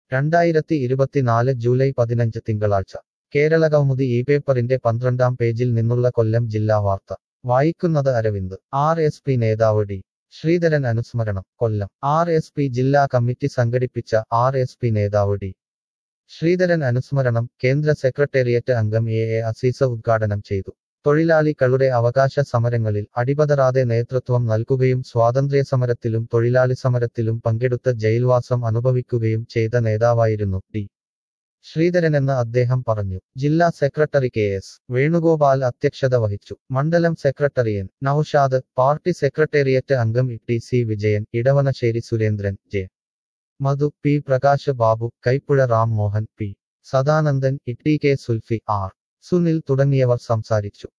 രണ്ടായിരത്തി ഇരുപത്തിനാല് ജൂലൈ പതിനഞ്ച് തിങ്കളാഴ്ച കേരള കൗമുദി ഈ പേപ്പറിന്റെ പന്ത്രണ്ടാം പേജിൽ നിന്നുള്ള കൊല്ലം ജില്ലാ വാർത്ത വായിക്കുന്നത് അരവിന്ദ് ആർ എസ് പി നേതാവ് ഡി ശ്രീധരൻ അനുസ്മരണം കൊല്ലം ആർ എസ് പി ജില്ലാ കമ്മിറ്റി സംഘടിപ്പിച്ച ആർ എസ് പി നേതാവ് ഡി ശ്രീധരൻ അനുസ്മരണം കേന്ദ്ര സെക്രട്ടേറിയറ്റ് അംഗം എ എ അസീസ ഉദ്ഘാടനം ചെയ്തു തൊഴിലാളികളുടെ അവകാശ സമരങ്ങളിൽ അടിപതറാതെ നേതൃത്വം നൽകുകയും സ്വാതന്ത്ര്യസമരത്തിലും തൊഴിലാളി സമരത്തിലും പങ്കെടുത്ത ജയിൽവാസം അനുഭവിക്കുകയും ചെയ്ത നേതാവായിരുന്നു ഡി ശ്രീധരനെന്ന് അദ്ദേഹം പറഞ്ഞു ജില്ലാ സെക്രട്ടറി കെ എസ് വേണുഗോപാൽ അധ്യക്ഷത വഹിച്ചു മണ്ഡലം secretary N Naushad party secretariat അംഗം T C Vijayan Edavanassery Surendran J Madhu P Prakash Babu Kaippuzha Ram Mohan P Sadanandan E T K Sulfi R Sunil തുടങ്ങിയവർ സംസാരിച്ചു